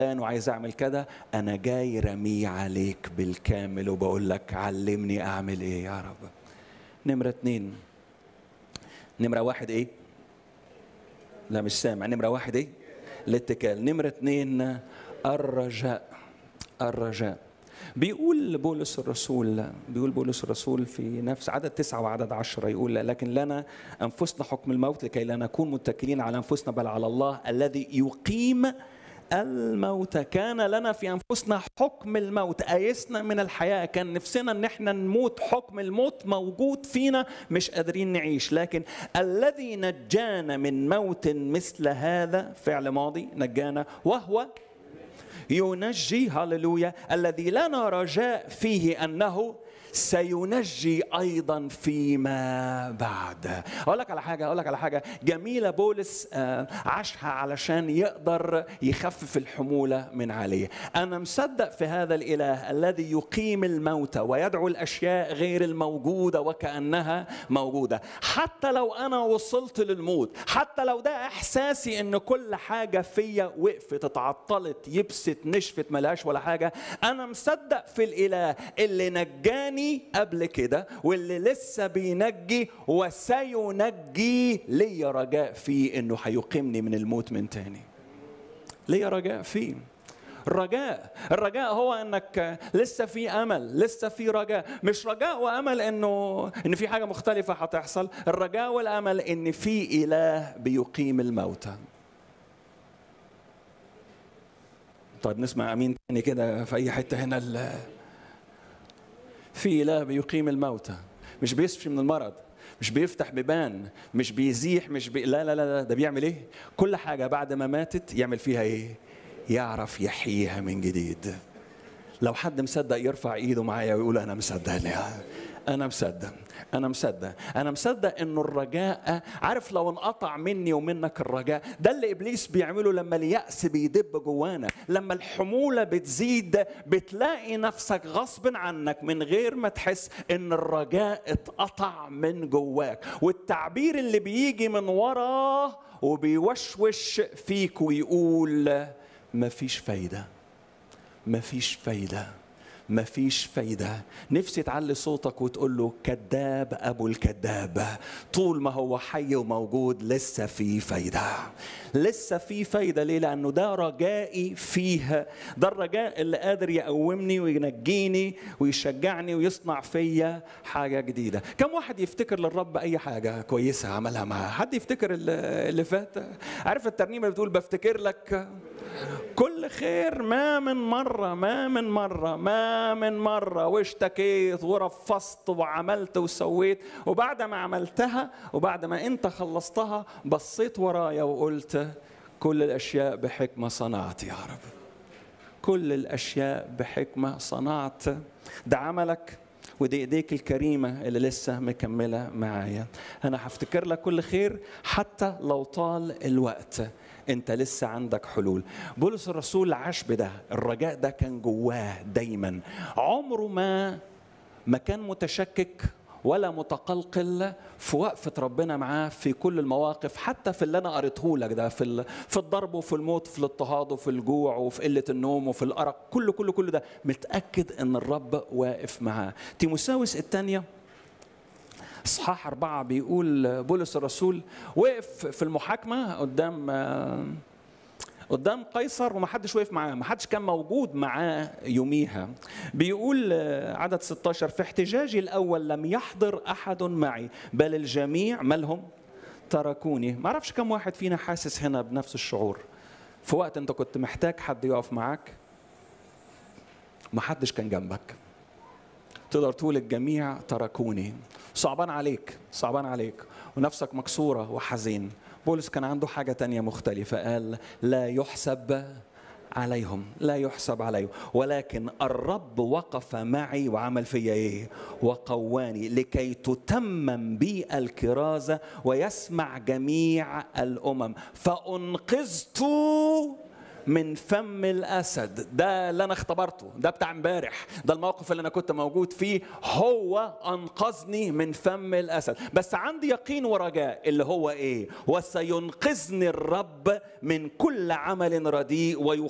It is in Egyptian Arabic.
وعايز اعمل كده انا جاي رميه عليك بالكامل وبقول لك علمني اعمل ايه يا رب نمرة اتنين نمرة واحد ايه لا مش سامع نمرة واحد ايه الاتكال نمرة اتنين الرجاء الرجاء بيقول بولس الرسول بيقول بولس الرسول في نفس عدد تسعة وعدد عشرة يقول لكن لنا أنفسنا حكم الموت لكي لا نكون متكلين على أنفسنا بل على الله الذي يقيم الموت كان لنا في انفسنا حكم الموت ايسنا من الحياه كان نفسنا ان احنا نموت حكم الموت موجود فينا مش قادرين نعيش لكن الذي نجانا من موت مثل هذا فعل ماضي نجانا وهو ينجي هللويا الذي لنا رجاء فيه انه سينجي ايضا فيما بعد اقول لك على حاجه اقول لك على حاجه جميله بولس عاشها علشان يقدر يخفف الحموله من عليه انا مصدق في هذا الاله الذي يقيم الموتى ويدعو الاشياء غير الموجوده وكانها موجوده حتى لو انا وصلت للموت حتى لو ده احساسي ان كل حاجه فيا وقفت اتعطلت يبست نشفت ملهاش ولا حاجه انا مصدق في الاله اللي نجاني نجاني قبل كده واللي لسه بينجي وسينجي ليا رجاء فيه انه هيقيمني من الموت من تاني ليا رجاء فيه الرجاء الرجاء هو انك لسه في امل لسه في رجاء مش رجاء وامل انه ان في حاجه مختلفه هتحصل الرجاء والامل ان في اله بيقيم الموتى طيب نسمع امين تاني كده في اي حته هنا في اله بيقيم الموتى مش بيشفي من المرض مش بيفتح بيبان مش بيزيح مش بي... لا لا لا ده بيعمل ايه كل حاجه بعد ما ماتت يعمل فيها ايه يعرف يحييها من جديد لو حد مصدق يرفع ايده معايا ويقول انا مصدق انا مصدق انا مصدق انا مصدق انه الرجاء عارف لو انقطع مني ومنك الرجاء ده اللي ابليس بيعمله لما الياس بيدب جوانا لما الحموله بتزيد بتلاقي نفسك غصب عنك من غير ما تحس ان الرجاء اتقطع من جواك والتعبير اللي بيجي من وراه وبيوشوش فيك ويقول مفيش فايده مفيش فايده مفيش فايدة نفسي تعلي صوتك وتقول له كذاب أبو الكذاب طول ما هو حي وموجود لسه في فايدة لسه في فايدة ليه لأنه ده رجائي فيه ده الرجاء اللي قادر يقومني وينجيني ويشجعني ويصنع فيا حاجة جديدة كم واحد يفتكر للرب أي حاجة كويسة عملها معاه حد يفتكر اللي فات عارف الترنيمة بتقول بفتكر لك كل خير ما من مرة ما من مرة ما من مرة واشتكيت ورفضت وعملت وسويت وبعد ما عملتها وبعد ما انت خلصتها بصيت ورايا وقلت كل الأشياء بحكمة صنعت يا رب كل الأشياء بحكمة صنعت ده عملك ودي ايديك الكريمه اللي لسه مكمله معايا انا هفتكر لك كل خير حتى لو طال الوقت انت لسه عندك حلول بولس الرسول عاش بده الرجاء ده كان جواه دايما عمره ما ما كان متشكك ولا متقلقل في وقفة ربنا معاه في كل المواقف حتى في اللي أنا قريته لك ده في في الضرب وفي الموت في الاضطهاد وفي الجوع وفي قلة النوم وفي الأرق كل كل كل ده متأكد إن الرب واقف معاه تيموساوس الثانية اصحاح أربعة بيقول بولس الرسول وقف في المحاكمة قدام قدام قيصر وما حدش وقف معاه ما حدش كان موجود معاه يوميها بيقول عدد 16 في احتجاجي الأول لم يحضر أحد معي بل الجميع مالهم تركوني ما اعرفش كم واحد فينا حاسس هنا بنفس الشعور في وقت انت كنت محتاج حد يقف معاك ما حدش كان جنبك تقدر تقول الجميع تركوني صعبان عليك صعبان عليك ونفسك مكسورة وحزين بولس كان عنده حاجة تانية مختلفة قال لا يحسب عليهم لا يحسب عليهم ولكن الرب وقف معي وعمل فيا ايه وقواني لكي تتمم بي الكرازة ويسمع جميع الأمم فأنقذت من فم الاسد ده اللي انا اختبرته ده بتاع امبارح ده الموقف اللي انا كنت موجود فيه هو انقذني من فم الاسد بس عندي يقين ورجاء اللي هو ايه وسينقذني الرب من كل عمل رديء